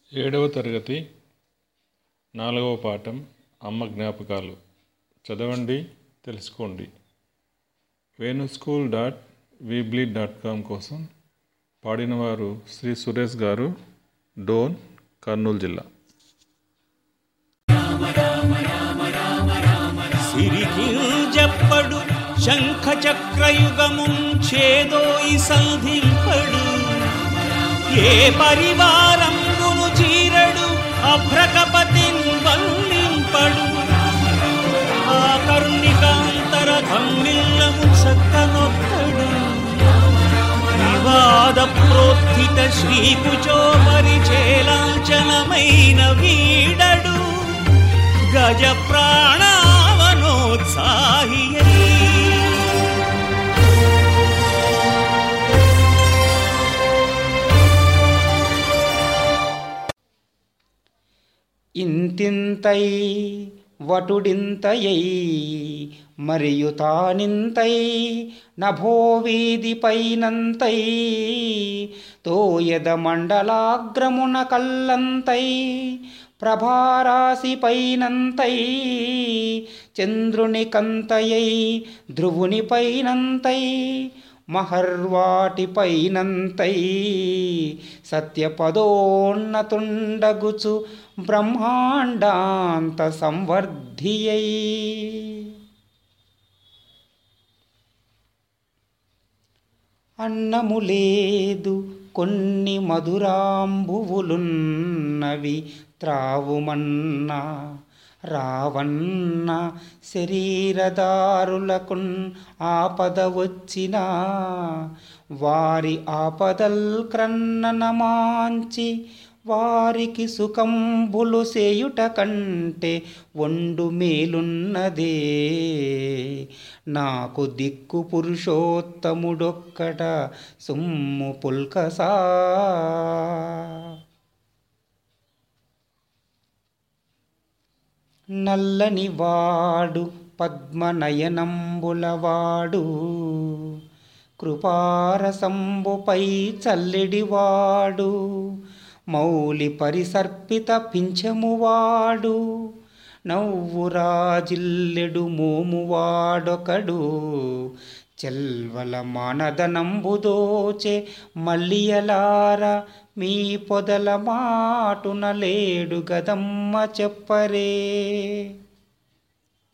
ఏడవ తరగతి నాలుగవ పాఠం అమ్మ జ్ఞాపకాలు చదవండి తెలుసుకోండి Venu school dot Weebly dot com కోసం పాడినవారు శ్రీ సురేష్ గారు డోన్ కర్నూలు జిల్లా సిరికింజప్పడు శంఖ చక్రయుగమున్ చేదోయి సంధింపడు ఏ పరివారంబును చీరడు అభ్రకపతిన్ వల్లింపడు ఆ కరుణికాంతర ధమ్మిల్లము చక్కనొక్కడు వివాద ప్రోత్థిత శ్రీకుచో పరిచేలాంఛనమైన వీడడు గజ ప్రాణావనోత్సాహి ఇంతింతై వటుడింతయై మరియు తానింతై నభోవీధిపైనంతై తోయద మండలాగ్రమున కల్లంతై ప్రభారాశిపైనంతై చంద్రుని కంతయై ధ్రువుని పైనంతై మహర్వాటిపైనంతై సత్యపదోన్నతుండగుచు బ్రహ్మాండాంత సంవర్ధియై అన్నము లేదు కొన్ని మధురాంబువులున్నవి త్రావుమన్నా రావన్న శరీరదారులకున్ ఆపద వచ్చినా వారి ఆపదల్ క్రన్నన మాంచి వారికి సుఖంబులు సేయుట కంటే ఒండు మేలున్నదే నాకు దిక్కు పురుషోత్తముడొక్కట సుమ్ము పుల్కసా నల్లని వాడు పద్మనయనంబులవాడు కృపారసంబుపై చల్లెడివాడు మౌలి పరిసర్పిత పింఛమువాడు నవ్వురాజిల్లెడు మోమువాడొకడు చెల్వల మానదనంబుదోచే మల్లియలార మీ పొదల మాటున లేడు గదమ్మ చెప్పరే